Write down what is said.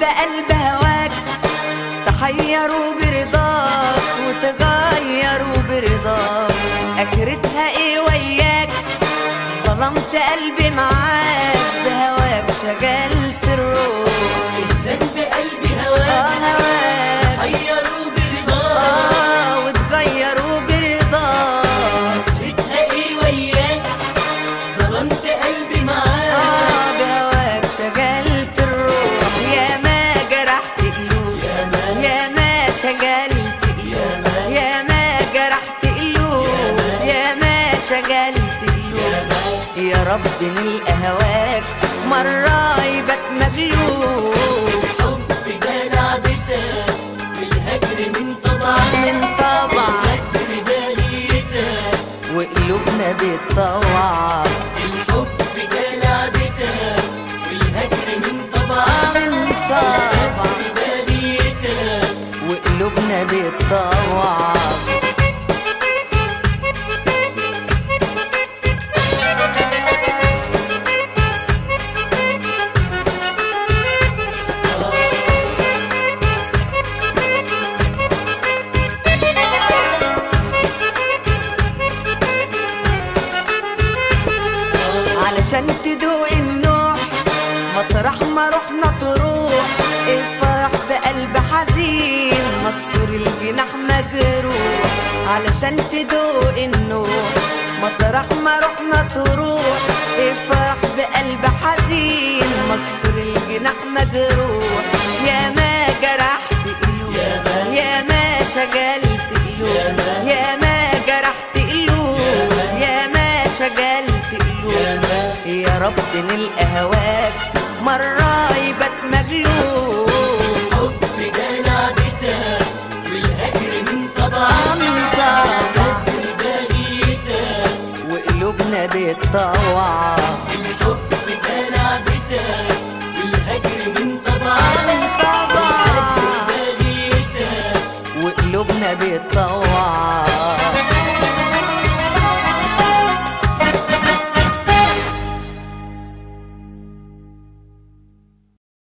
بقلب هواك تحيروا برضاك وتغيروا برضاك اخرتها ايه وياك ظلمت قلبي معاك بهواك شغلت الروح الذنب قلبي اه هواك هواك حيروا برضاك اه وتغيروا برضاك ريتها ايه وياك ظلمت قلبي معاك آه بهواك شغلت الروح يا ما جرحت قلوب يا ما شغلت قلوب يا ما جرحت قلوب يا ما شغلت قلوب يا رب نلقى هواك مرة يبقى مغلوب حب ده لعبتك والهجر من طبعك من طبعك الهجر ده ليتك وقلوبنا بتطوعك الحب ده لعبتك والهجر من طبعك من طبعك الهجر ده ليتك وقلوبنا بتطوعك علشان تدوق النوح مطرح ما رحنا تروح افرح بقلب حزين مكسور الجناح مجروح علشان تدوق النوح مطرح ما رحنا تروح افرح بقلب حزين مكسور الجناح مجروح يا ما جرحت قلوب يا ما شغلت قلوب يا ما جرحت قلوب يا ما شغلت قلوب يا رب نلقى هواك مرة يبقى مغلوب الحب ده لعبتك والهجر من طبعك من طبعك الهجر ده ليتك وقلوبنا بتطوعك